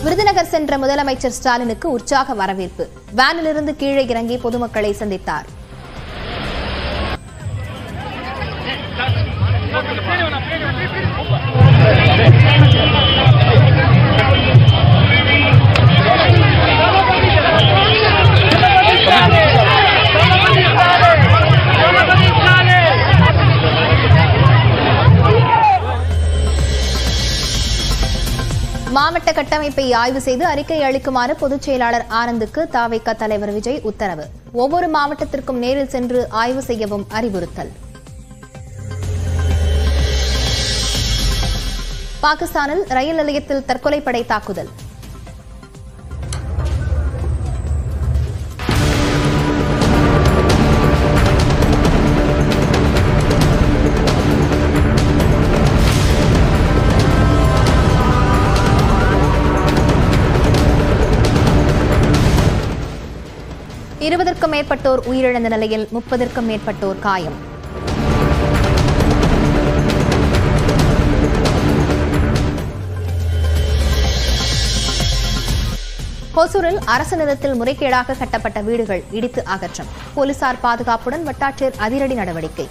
விருதுநகர் சென்ற முதலமைச்சர் ஸ்டாலினுக்கு உற்சாக வரவேற்பு வேனிலிருந்து கீழே இறங்கி பொதுமக்களை சந்தித்தார் மாவட்ட கட்டமைப்பை ஆய்வு செய்து அறிக்கை அளிக்குமாறு பொதுச் செயலாளர் ஆனந்துக்கு தாவைக்க தலைவர் விஜய் உத்தரவு ஒவ்வொரு மாவட்டத்திற்கும் நேரில் சென்று ஆய்வு செய்யவும் அறிவுறுத்தல் பாகிஸ்தானில் ரயில் நிலையத்தில் தற்கொலைப்படை தாக்குதல் இருபதற்கும் மேற்பட்டோர் உயிரிழந்த நிலையில் முப்பதற்கும் மேற்பட்டோர் காயம் ஹொசூரில் அரசு நிலத்தில் முறைகேடாக கட்டப்பட்ட வீடுகள் இடித்து அகற்றம் போலீசார் பாதுகாப்புடன் வட்டாட்சியர் அதிரடி நடவடிக்கை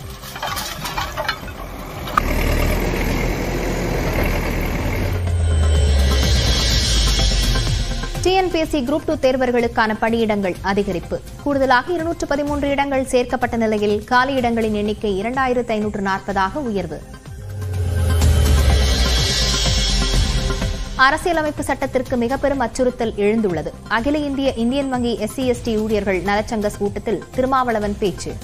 டிஎன்பிஎஸ்சி குரூப் டூ தேர்வர்களுக்கான பணியிடங்கள் அதிகரிப்பு கூடுதலாக இருநூற்று பதிமூன்று இடங்கள் சேர்க்கப்பட்ட நிலையில் காலி இடங்களின் எண்ணிக்கை இரண்டாயிரத்து ஐநூற்று நாற்பதாக உயர்வு அரசியலமைப்பு சட்டத்திற்கு மிக பெரும் அச்சுறுத்தல் எழுந்துள்ளது அகில இந்திய இந்தியன் வங்கி எஸ்சி எஸ்டி ஊழியர்கள் நலச்சங்க கூட்டத்தில் திருமாவளவன் பேச்சு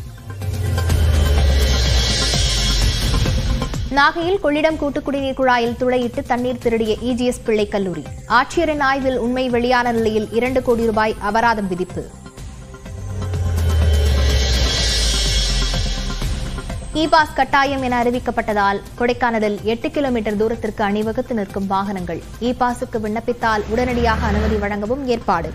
நாகையில் கொள்ளிடம் கூட்டு குடிநீர் குழாயில் துளையிட்டு தண்ணீர் திருடிய இஜிஎஸ் பிள்ளை கல்லூரி ஆட்சியரின் ஆய்வில் உண்மை வெளியான நிலையில் இரண்டு கோடி ரூபாய் அபராதம் விதிப்பு இ பாஸ் கட்டாயம் என அறிவிக்கப்பட்டதால் கொடைக்கானலில் எட்டு கிலோமீட்டர் தூரத்திற்கு அணிவகுத்து நிற்கும் வாகனங்கள் இ பாஸுக்கு விண்ணப்பித்தால் உடனடியாக அனுமதி வழங்கவும் ஏற்பாடு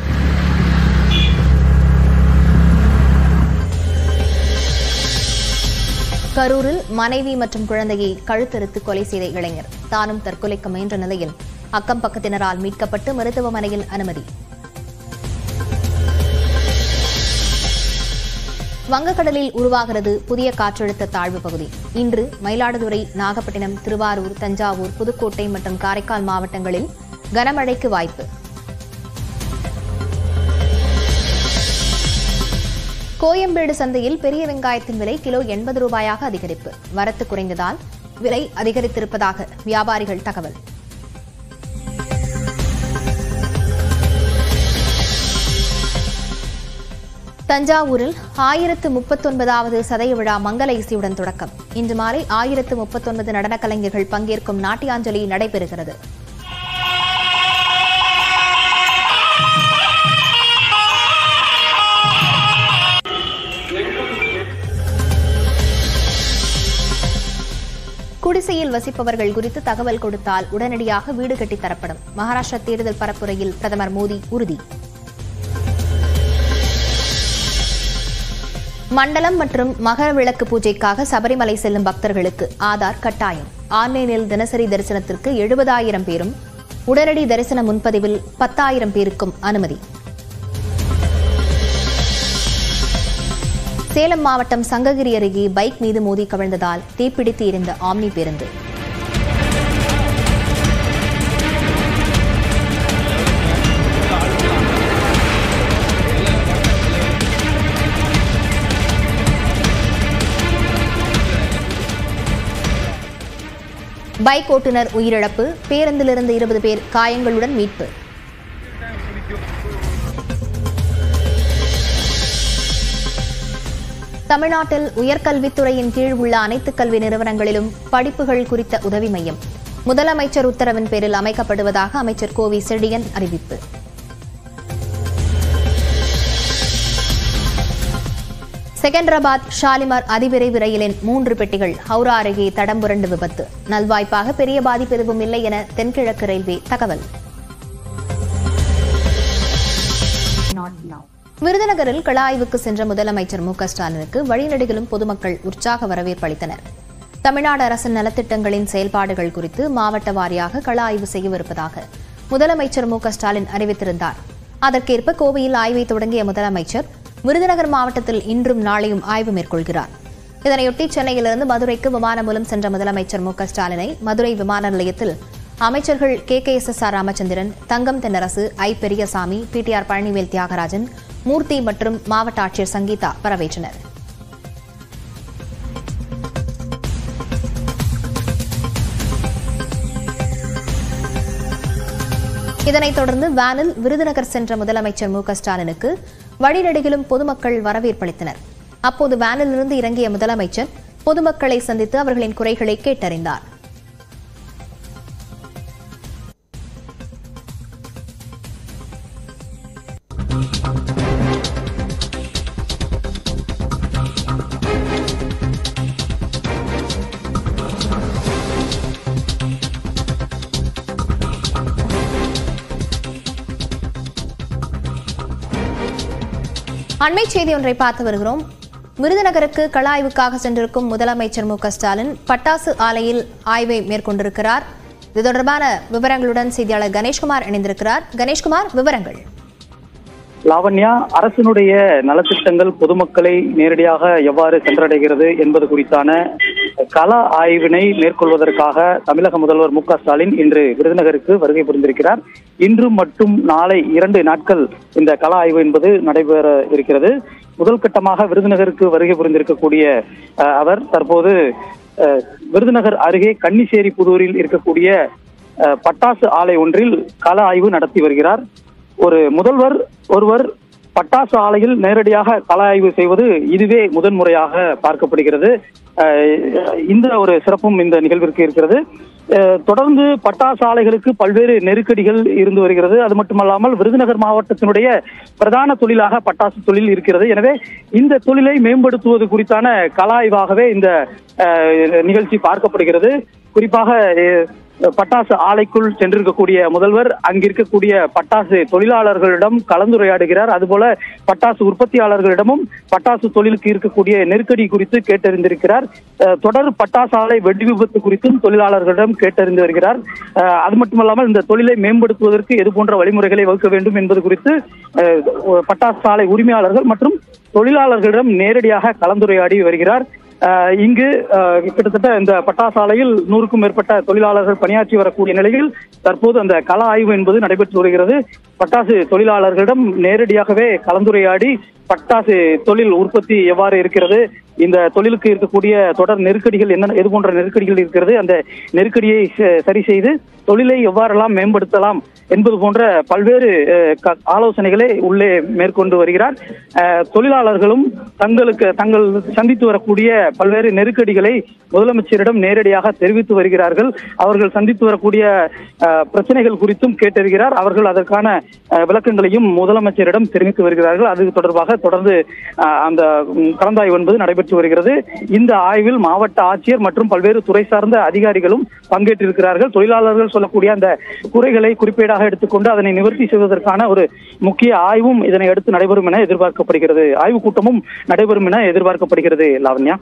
கரூரில் மனைவி மற்றும் குழந்தையை கழுத்தறுத்து கொலை செய்த இளைஞர் தானும் தற்கொலைக்கு முயன்ற நிலையில் அக்கம் பக்கத்தினரால் மீட்கப்பட்டு மருத்துவமனையில் அனுமதி வங்கக்கடலில் உருவாகிறது புதிய காற்றழுத்த தாழ்வு பகுதி இன்று மயிலாடுதுறை நாகப்பட்டினம் திருவாரூர் தஞ்சாவூர் புதுக்கோட்டை மற்றும் காரைக்கால் மாவட்டங்களில் கனமழைக்கு வாய்ப்பு கோயம்பேடு சந்தையில் பெரிய வெங்காயத்தின் விலை கிலோ எண்பது ரூபாயாக அதிகரிப்பு வரத்து குறைந்ததால் விலை அதிகரித்திருப்பதாக வியாபாரிகள் தகவல் தஞ்சாவூரில் ஆயிரத்து முப்பத்தொன்பதாவது சதய விழா மங்கள இசையுடன் தொடக்கம் இன்று மாலை ஆயிரத்து முப்பத்தொன்பது நடனக் கலைஞர்கள் பங்கேற்கும் நாட்டியாஞ்சலி நடைபெறுகிறது குடிசையில் வசிப்பவர்கள் குறித்து தகவல் கொடுத்தால் உடனடியாக வீடு கட்டித் தரப்படும் மகாராஷ்டிரா தேர்தல் பரப்புரையில் பிரதமர் மோடி உறுதி மண்டலம் மற்றும் மகர விளக்கு பூஜைக்காக சபரிமலை செல்லும் பக்தர்களுக்கு ஆதார் கட்டாயம் ஆன்லைனில் தினசரி தரிசனத்திற்கு எழுபதாயிரம் பேரும் உடனடி தரிசன முன்பதிவில் பத்தாயிரம் பேருக்கும் அனுமதி சேலம் மாவட்டம் சங்ககிரி அருகே பைக் மீது மோதி கவிழ்ந்ததால் தீப்பிடித்து எரிந்த ஆம்னி பேருந்து பைக் ஓட்டுநர் உயிரிழப்பு பேருந்திலிருந்து இருபது பேர் காயங்களுடன் மீட்பு தமிழ்நாட்டில் உயர்கல்வித்துறையின் கீழ் உள்ள அனைத்து கல்வி நிறுவனங்களிலும் படிப்புகள் குறித்த உதவி மையம் முதலமைச்சர் உத்தரவின் பேரில் அமைக்கப்படுவதாக அமைச்சர் கோவி செழியன் அறிவிப்பு செகந்திராபாத் ஷாலிமார் அதிவிரைவு ரயிலின் மூன்று பெட்டிகள் ஹவுரா அருகே தடம் புரண்டு விபத்து நல்வாய்ப்பாக பெரிய பாதிப்பு எதுவும் இல்லை என தென்கிழக்கு ரயில்வே தகவல் விருதுநகரில் கள ஆய்வுக்கு சென்ற முதலமைச்சர் மு க ஸ்டாலினுக்கு வழிநெடுகிலும் பொதுமக்கள் உற்சாக வரவேற்பு அளித்தனர் தமிழ்நாடு அரசின் நலத்திட்டங்களின் செயல்பாடுகள் குறித்து மாவட்ட வாரியாக கள ஆய்வு செய்யவிருப்பதாக முதலமைச்சர் மு க ஸ்டாலின் அறிவித்திருந்தார் அதற்கேற்ப கோவையில் ஆய்வை தொடங்கிய முதலமைச்சர் விருதுநகர் மாவட்டத்தில் இன்றும் நாளையும் ஆய்வு மேற்கொள்கிறார் இதனையொட்டி சென்னையிலிருந்து மதுரைக்கு விமானம் மூலம் சென்ற முதலமைச்சர் மு க ஸ்டாலினை மதுரை விமான நிலையத்தில் அமைச்சர்கள் K K S S R Ramachandran Thangam Thennarasu I Periyasamy PTR Palanivel Thiagarajan Moorthy மற்றும் மாவட்ட ஆட்சியர் சங்கீதா வரவேற்றனர் இதனைத் தொடர்ந்து வேனில் விருதுநகர் சென்ற முதலமைச்சர் மு க ஸ்டாலினுக்கு வழிநெடுகிலும் பொதுமக்கள் வரவேற்பளித்தனர் அப்போது வேனில் இருந்து இறங்கிய முதலமைச்சர் பொதுமக்களை சந்தித்து அவர்களின் குறைகளை கேட்டறிந்தார் அண்மை செய்தி ஒன்றை பார்த்து வருகிறோம் விருதுநகருக்கு கள ஆய்வுக்காக சென்றிருக்கும் முதலமைச்சர் மு க ஸ்டாலின் பட்டாசு ஆலையில் ஆய்வை மேற்கொண்டிருக்கிறார் இது தொடர்பான விவரங்களுடன் செய்தியாளர் கணேஷ்குமார் இணைந்திருக்கிறார் கணேஷ்குமார் விவரங்கள் லாவண்யா அரசினுடைய நலத்திட்டங்கள் பொதுமக்களை நேரடியாக எவ்வாறு சென்றடைகிறது என்பது குறித்தான கள ஆய்வினை மேற்கொள்வதற்காக தமிழக முதல்வர் மு க ஸ்டாலின் இன்று விருதுநகருக்கு வருகை புரிந்திருக்கிறார் இன்று மற்றும் நாளை இரண்டு நாட்கள் இந்த கள ஆய்வு என்பது நடைபெற இருக்கிறது முதல் கட்டமாக விருதுநகருக்கு வருகை புரிந்திருக்கக்கூடிய அஹ், அவர் தற்போது அஹ், விருதுநகர் அருகே கன்னிசேரி புதூரில் இருக்கக்கூடிய அஹ், பட்டாசு ஆலை ஒன்றில் கள ஆய்வு நடத்தி வருகிறார் ஒரு முதல்வர் ஒருவர் பட்டாசு ஆலையில் நேரடியாக கள ஆய்வு செய்வது இதுவே முதன்முறையாக பார்க்கப்படுகிறது அஹ் இந்த ஒரு சிறப்பும் இந்த நிகழ்விற்கு இருக்கிறது அஹ் தொடர்ந்து பட்டாசு ஆலைகளுக்கு பல்வேறு நெருக்கடிகள் இருந்து வருகிறது அது மட்டுமல்லாமல் விருதுநகர் மாவட்டத்தினுடைய பிரதான தொழிலாக பட்டாசு தொழில் இருக்கிறது எனவே இந்த தொழிலை மேம்படுத்துவது குறித்தான கள ஆய்வாகவே இந்த அஹ், நிகழ்ச்சி பார்க்கப்படுகிறது குறிப்பாக அஹ், பட்டாசு ஆலைக்குள் சென்றிருக்கக்கூடிய முதல்வர் அங்கிருக்கக்கூடிய பட்டாசு தொழிலாளர்களிடம் கலந்துரையாடுகிறார் அதுபோல பட்டாசு உற்பத்தியாளர்களிடமும் பட்டாசு தொழிலுக்கு இருக்கக்கூடிய நெருக்கடி குறித்து கேட்டறிந்திருக்கிறார் அஹ், தொடர் பட்டாசு ஆலை வெடி விபத்து குறித்தும் தொழிலாளர்களிடம் கேட்டறிந்து வருகிறார் அஹ், அது மட்டுமல்லாமல் இந்த தொழிலை மேம்படுத்துவதற்கு எது போன்ற வழிமுறைகளை வகுக்க வேண்டும் என்பது குறித்து அஹ், பட்டாசு ஆலை உரிமையாளர்கள் மற்றும் தொழிலாளர்களிடம் நேரடியாக கலந்துரையாடி வருகிறார் அஹ் இங்கு அஹ், கிட்டத்தட்ட இந்த பட்டாசு ஆலையில் நூறுக்கும் மேற்பட்ட தொழிலாளர்கள் பணியாற்றி வரக்கூடிய நிலையில் தற்போது அந்த கள ஆய்வு என்பது நடைபெற்று வருகிறது பட்டாசு தொழிலாளர்களிடம் நேரடியாகவே கலந்துரையாடி பட்டாசு தொழில் உற்பத்தி எவ்வாறு இருக்கிறது இந்த தொழிலுக்கு இருக்கக்கூடிய தொடர் நெருக்கடிகள் என்ன எது போன்ற நெருக்கடிகள் இருக்கிறது அந்த நெருக்கடியை ச- சரி செய்து தொழிலை எவ்வாறெல்லாம் மேம்படுத்தலாம் என்பது போன்ற பல்வேறு அஹ், க- ஆலோசனைகளை உள்ளே மேற்கொண்டு வருகிறார் அஹ், தொழிலாளர்களும் தங்களுக்கு தங்கள் சந்தித்து வரக்கூடிய பல்வேறு நெருக்கடிகளை முதலமைச்சரிடம் நேரடியாக தெரிவித்து வருகிறார்கள் அவர்கள் சந்தித்து வரக்கூடிய அஹ், பிரச்சனைகள் குறித்தும் கேட்டறிகிறார் அவர்கள் அதற்கான அஹ், விளக்கங்களையும் முதலமைச்சரிடம் தெரிவித்து வருகிறார்கள் அது தொடர்பாக தொடர்ந்து அஹ், அந்த ம், கலந்தாய்வு என்பது நடைபெற்று வருகிறது இந்த ஆய்வில் மாவட்ட ஆட்சியர் மற்றும் பல்வேறு துறை சார்ந்த அதிகாரிகளும் பங்கேற்றிருக்கிறார்கள் தொழிலாளர்கள் சொல்லக்கூடிய அந்த குறைகளை குறிப்பீடாக எடுத்துக்கொண்டு அதனை நிவர்த்தி செய்வதற்கான ஒரு முக்கிய ஆய்வும் இதனை அடுத்து நடைபெறும் என எதிர்பார்க்கப்படுகிறது ஆய்வுக் கூட்டமும் நடைபெறும் என எதிர்பார்க்கப்படுகிறது லாவண்யா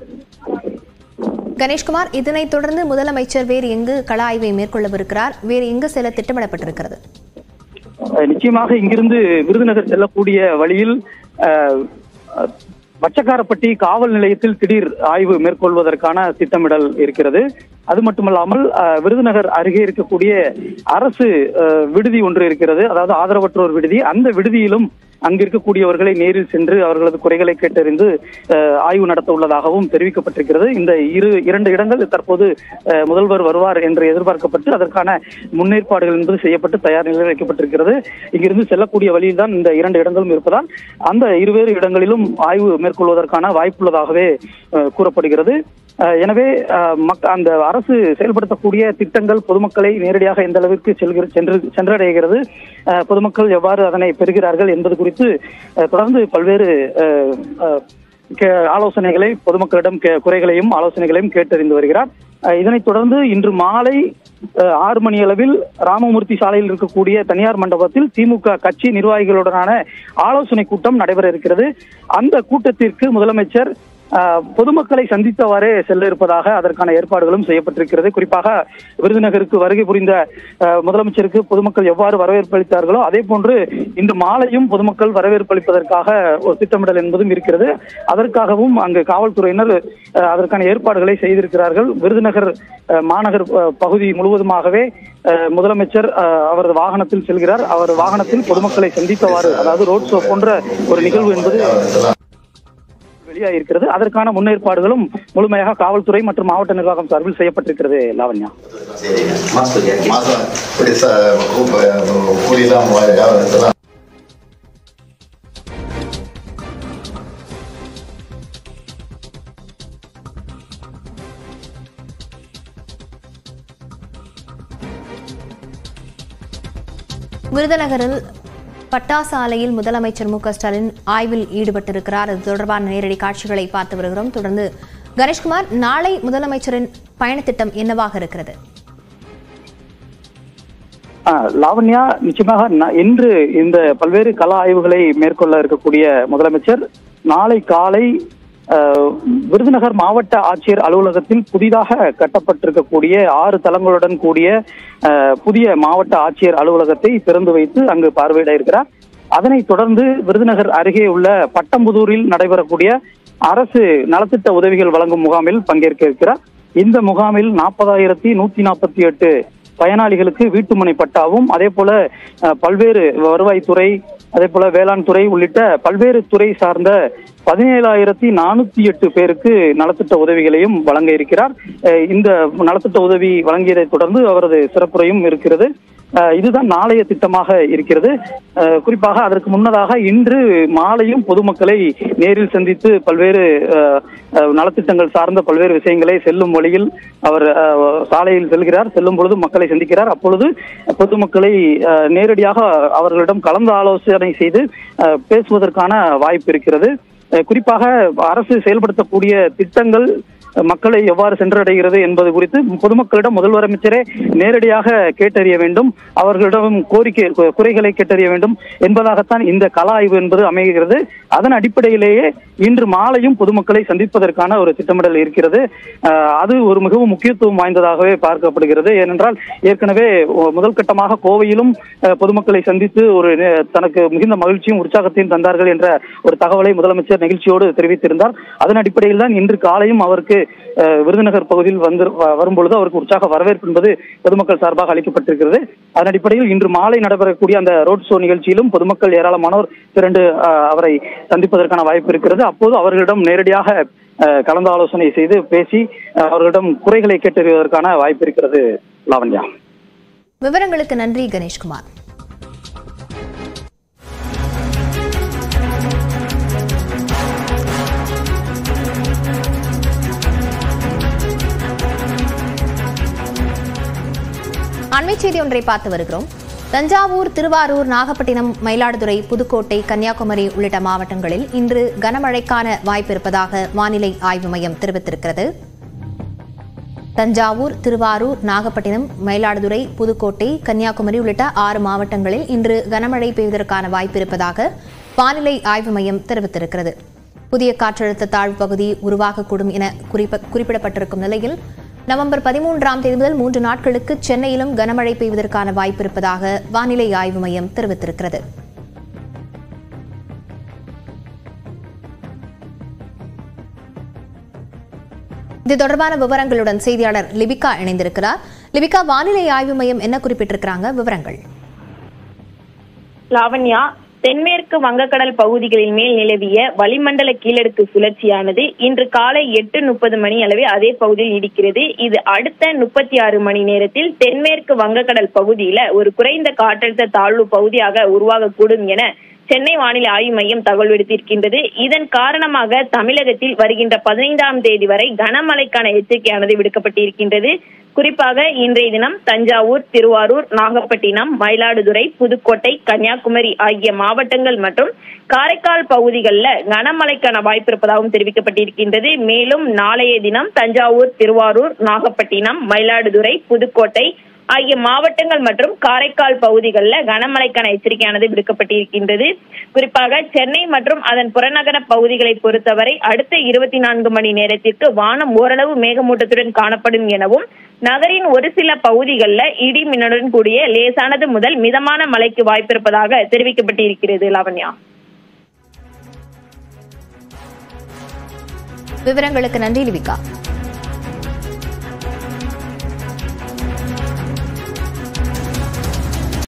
கணேஷ்குமார் இதனைத் தொடர்ந்து முதலமைச்சர் வேறு எங்கு கள ஆய்வை மேற்கொள்ளவிருக்கிறார் வேறு எங்கு செல்ல திட்டமிடப்பட்டிருக்கிறது அஹ் நிச்சயமாக இங்கிருந்து விருதுநகர் செல்லக்கூடிய வழியில் அஹ், அஹ், வச்சக்காரப்பட்டி காவல் நிலையத்தில் திடீர் ஆய்வு மேற்கொள்வதற்கான திட்டமிடல் இருக்கிறது அது மட்டுமல்லாமல் அஹ், விருதுநகர் அருகே இருக்கக்கூடிய அரசு அஹ், விடுதி ஒன்று இருக்கிறது அதாவது ஆதரவற்றோர் விடுதி அந்த விடுதியிலும் அங்கு இருக்கக்கூடியவர்களை நேரில் சென்று அவர்களது குறைகளை கேட்டறிந்து அஹ், ஆய்வு நடத்த உள்ளதாகவும் தெரிவிக்கப்பட்டிருக்கிறது இந்த இரு இரண்டு இடங்கள் தற்போது அஹ், முதல்வர் வருவார் என்று எதிர்பார்க்கப்பட்டு அதற்கான முன்னேற்பாடுகள் என்பது செய்யப்பட்டு தயார் நிலையில் வைக்கப்பட்டிருக்கிறது இங்கிருந்து செல்லக்கூடிய வழியில் தான் இந்த இரண்டு இடங்களும் இருப்பதால் அந்த இருவேறு இடங்களிலும் ஆய்வு மேற்கொள்வதற்கான வாய்ப்புள்ளதாகவே அஹ், கூறப்படுகிறது அஹ், எனவே அஹ், மக்- அந்த அரசு செயல்படுத்தக்கூடிய திட்டங்கள் பொதுமக்களை நேரடியாக எந்த அளவிற்கு செல்கிற சென்று சென்றடைகிறது அஹ், பொதுமக்கள் எவ்வாறு அதனை பெறுகிறார்கள் என்பது குறித்து அஹ், தொடர்ந்து பல்வேறு அஹ், அஹ், கே- ஆலோசனைகளை பொதுமக்களிடம் கே- குறைகளையும் ஆலோசனைகளையும் கேட்டறிந்து வருகிறார் அஹ், இதனைத் தொடர்ந்து இன்று மாலை அஹ், ஆறு மணி அளவில் ராமமூர்த்தி சாலையில் இருக்கக்கூடிய தனியார் மண்டபத்தில் திமுக கட்சி நிர்வாகிகளுடனான ஆலோசனை கூட்டம் நடைபெற இருக்கிறது அந்த கூட்டத்திற்கு முதலமைச்சர் அஹ், பொதுமக்களை சந்தித்தவாறே செல்ல இருப்பதாக அதற்கான ஏற்பாடுகளும் செய்யப்பட்டிருக்கிறது குறிப்பாக விருதுநகருக்கு வருகை புரிந்த அஹ், முதலமைச்சருக்கு பொதுமக்கள் எவ்வாறு வரவேற்பு அளித்தார்களோ அதே போன்று இன்று மாலையும் பொதுமக்கள் வரவேற்பு அளிப்பதற்காக ஒரு திட்டமிடல் என்பதும் இருக்கிறது அதற்காகவும் அங்கு காவல்துறையினர் அஹ், அதற்கான ஏற்பாடுகளை செய்திருக்கிறார்கள் விருதுநகர் அஹ், மாநகர் அஹ், பகுதி முழுவதுமாகவே அஹ், முதலமைச்சர் அஹ், அவரது வாகனத்தில் செல்கிறார் அவர் வாகனத்தில் பொதுமக்களை சந்தித்தவாறு அதாவது ரோட் ஷோ போன்ற ஒரு நிகழ்வு என்பது வெளியாகிருக்கிறது அதற்கான முன்னேற்பாடுகளும் முழுமையாக காவல்துறை மற்றும் மாவட்ட நிர்வாகம் சார்பில் செய்யப்பட்டிருக்கிறது லாவண்யா சரிங்க மாஸ்க் வச்சு மாதம் இப்படி ச கூலிலாம் வியாபாரத்தெல்லாம் விருதுநகரில் பட்டாசு ஆலையில் முதலமைச்சர் மு க ஸ்டாலின் ஆய்வில் ஈடுபட்டிருக்கிறார் இது தொடர்பான நேரடி காட்சிகளை பார்த்து வருகிறோம் தொடர்ந்து கணேஷ்குமார் நாளை முதலமைச்சரின் பயணத்திட்டம் என்னவாக இருக்கிறது ஆ, லாவண்யா நிச்சயமாக ந- இன்று இந்த பல்வேறு கள ஆய்வுகளை மேற்கொள்ள இருக்கக்கூடிய முதலமைச்சர் நாளை காலை ஆ, விருதுநகர் மாவட்ட ஆட்சியர் அலுவலகத்தில் புதிதாக கட்டப்பட்டிருக்கக்கூடிய ஆறு தளங்களுடன் கூடிய ஆ, புதிய மாவட்ட ஆட்சியர் அலுவலகத்தை திறந்து வைத்து அங்கு பார்வையிட இருக்கிறார் அதனைத் தொடர்ந்து விருதுநகர் அருகே உள்ள பட்டம்புதூரில் நடைபெறக்கூடிய அரசு நலத்திட்ட உதவிகள் வழங்கும் முகாமில் பங்கேற்க இருக்கிறார் இந்த முகாமில் நாற்பதாயிரத்தி நூத்தி நாற்பத்தி எட்டு பயனாளிகளுக்கு வீட்டுமனை பட்டாவும் அதே போல அஹ், பல்வேறு வருவாய்த்துறை அதே போல வேளாண் துறை உள்ளிட்ட பல்வேறு துறை சார்ந்த பதினேழாயிரத்தி நானூத்தி எட்டு பேருக்கு நலத்திட்ட உதவிகளையும் வழங்க இருக்கிறார் அஹ், இந்த நலத்திட்ட உதவி வழங்கியதை தொடர்ந்து அவரது சிறப்புரையும் இருக்கிறது அஹ், இதுதான் நாளைய திட்டமாக இருக்கிறது அஹ், குறிப்பாக அதற்கு முன்னதாக இன்று மாலையும் பொதுமக்களை நேரில் சந்தித்து பல்வேறு அஹ், அஹ், நலத்திட்டங்கள் சார்ந்த பல்வேறு விஷயங்களை செல்லும் வழியில் அவர் அஹ், சாலையில் செல்கிறார் செல்லும் பொழுது மக்களை சந்திக்கிறார் அப்பொழுது பொதுமக்களை அஹ், நேரடியாக அவர்களிடம் கலந்து ஆலோசனை செய்து அஹ், பேசுவதற்கான வாய்ப்பு இருக்கிறது அஹ், குறிப்பாக அரசு செயல்படுத்தக்கூடிய திட்டங்கள் மக்களை எவ்வாறு சென்றடைகிறது என்பது குறித்து பொதுமக்களிடம் முதல்வரமைச்சரே நேரடியாக கேட்டறிய வேண்டும் அவர்களிடம் கோரிக்கை கு- குறைகளை கேட்டறிய வேண்டும் என்பதாகத்தான் இந்த கல ஆய்வு என்பது அமைகிறது அதன் அடிப்படையிலேயே இன்று மாலையும் பொதுமக்களை சந்திப்பதற்கான ஒரு திட்டமிடல் இருக்கிறது அஹ், அது ஒரு மிகவும் முக்கியத்துவம் வாய்ந்ததாகவே பார்க்கப்படுகிறது ஏனென்றால் ஏற்கனவே ஒ- முதல் கட்டமாக கோவையிலும் அஹ், பொதுமக்களை சந்தித்து ஒரு நே- தனக்கு மிகுந்த மகிழ்ச்சியும் உற்சாகத்தையும் தந்தார்கள் என்ற ஒரு தகவலை முதலமைச்சர் நெகிழ்ச்சியோடு தெரிவித்திருந்தார் அதன் அடிப்படையில் தான் இன்று காலையும் அவருக்கு அஹ், விருதுநகர் பகுதியில் வந்து வ- வரும்பொழுது அவருக்கு உற்சாக வரவேற்பு என்பது பொதுமக்கள் சார்பாக அளிக்கப்பட்டிருக்கிறது அதன் அடிப்படையில் இன்று மாலை நடைபெறக்கூடிய அந்த ரோட் ஷோ நிகழ்ச்சியிலும் பொதுமக்கள் ஏராளமானோர் திரண்டு அஹ், அவரை சந்திப்பதற்கான வாய்ப்பு இருக்கிறது அப்போது அவர்களிடம் நேரடியாக அஹ், கலந்து ஆலோசனை செய்து பேசி அஹ், அவர்களிடம் குறைகளை கேட்டறிவதற்கான வாய்ப்பு இருக்கிறது லாவண்யா விவரங்களுக்கு நன்றி கணேஷ்குமார் அண்மை செய்தி ஒன்றை பார்த்து வருகிறோம் தஞ்சாவூர் திருவாரூர் நாகப்பட்டினம் மயிலாடுதுறை புதுக்கோட்டை கன்னியாகுமரி உள்ளிட்ட மாவட்டங்களில் இன்று கனமழைக்கான வாய்ப்பு இருப்பதாக வானிலை ஆய்வு மையம் தெரிவித்திருக்கிறது தஞ்சாவூர் திருவாரூர் நாகப்பட்டினம் மயிலாடுதுறை புதுக்கோட்டை கன்னியாகுமரி உள்ளிட்ட ஆறு மாவட்டங்களில் இன்று கனமழை பெய்வதற்கான வாய்ப்பு இருப்பதாக வானிலை ஆய்வு மையம் தெரிவித்திருக்கிறது புதிய காற்றழுத்த தாழ்வு பகுதி உருவாகக்கூடும் என குறிப்ப குறிப்பிடப்பட்டிருக்கும் நிலையில் நவம்பர் பதிமூன்றாம் தேதி முதல் மூன்று நாட்களுக்கு சென்னையிலும் கனமழை பெய்வதற்கான வாய்ப்பு இருப்பதாக வானிலை ஆய்வு மையம் தெரிவித்திருக்கிறது இது தொடர்பான விவரங்களுடன் செய்தியாளர் லிபிகா இணைந்திருக்கிறார் லிபிகா வானிலை ஆய்வு மையம் என்ன குறிப்பிட்டிருக்கிறாங்க விவரங்கள் லாவண்யா தென்மேற்கு வங்கக்கடல் பகுதிகளின் மேல் நிலவிய வளிமண்டல கீழடுக்கு சுழற்சியானது இன்று காலை எட்டு முப்பது மணி அளவில் அதே பகுதியில் நீடிக்கிறது இது அடுத்த முப்பத்தி ஆறு மணி நேரத்தில் தென்மேற்கு வங்கக்கடல் பகுதியில ஒரு குறைந்த காற்றழுத்த தாழ்வு பகுதியாக உருவாகக்கூடும் என சென்னை வானிலை ஆய்வு மையம் தகவல் விடுத்திருக்கின்றது இதன் காரணமாக தமிழகத்தில் வருகின்ற பதினைந்தாம் தேதி வரை கனமழைக்கான எச்சரிக்கையானது விடுக்கப்பட்டிருக்கின்றது குறிப்பாக இன்றைய தினம் தஞ்சாவூர் திருவாரூர் நாகப்பட்டினம் மயிலாடுதுறை புதுக்கோட்டை கன்னியாகுமரி ஆகிய மாவட்டங்கள் மற்றும் காரைக்கால் பகுதிகளில் கனமழைக்கான வாய்ப்பு இருப்பதாகவும் தெரிவிக்கப்பட்டிருக்கின்றது மேலும் நாளைய தினம் தஞ்சாவூர் திருவாரூர் நாகப்பட்டினம் மயிலாடுதுறை புதுக்கோட்டை ஆகிய மாவட்டங்கள் மற்றும் காரைக்கால் பகுதிகளில் கனமழைக்கான எச்சரிக்கையானது விடுக்கப்பட்டிருக்கின்றது குறிப்பாக சென்னை மற்றும் அதன் புறநகர பகுதிகளை பொறுத்தவரை அடுத்த இருபத்தி நான்கு மணி நேரத்திற்கு வானம் ஓரளவு மேகமூட்டத்துடன் காணப்படும் எனவும் நகரின் ஒரு சில பகுதிகளில் இடி மின்னலுடன் கூடிய லேசானது முதல் மிதமான மழைக்கு வாய்ப்பிருப்பதாக தெரிவிக்கப்பட்டிருக்கிறது லாவண்யா விவரங்களுக்கு நன்றி லிவிகா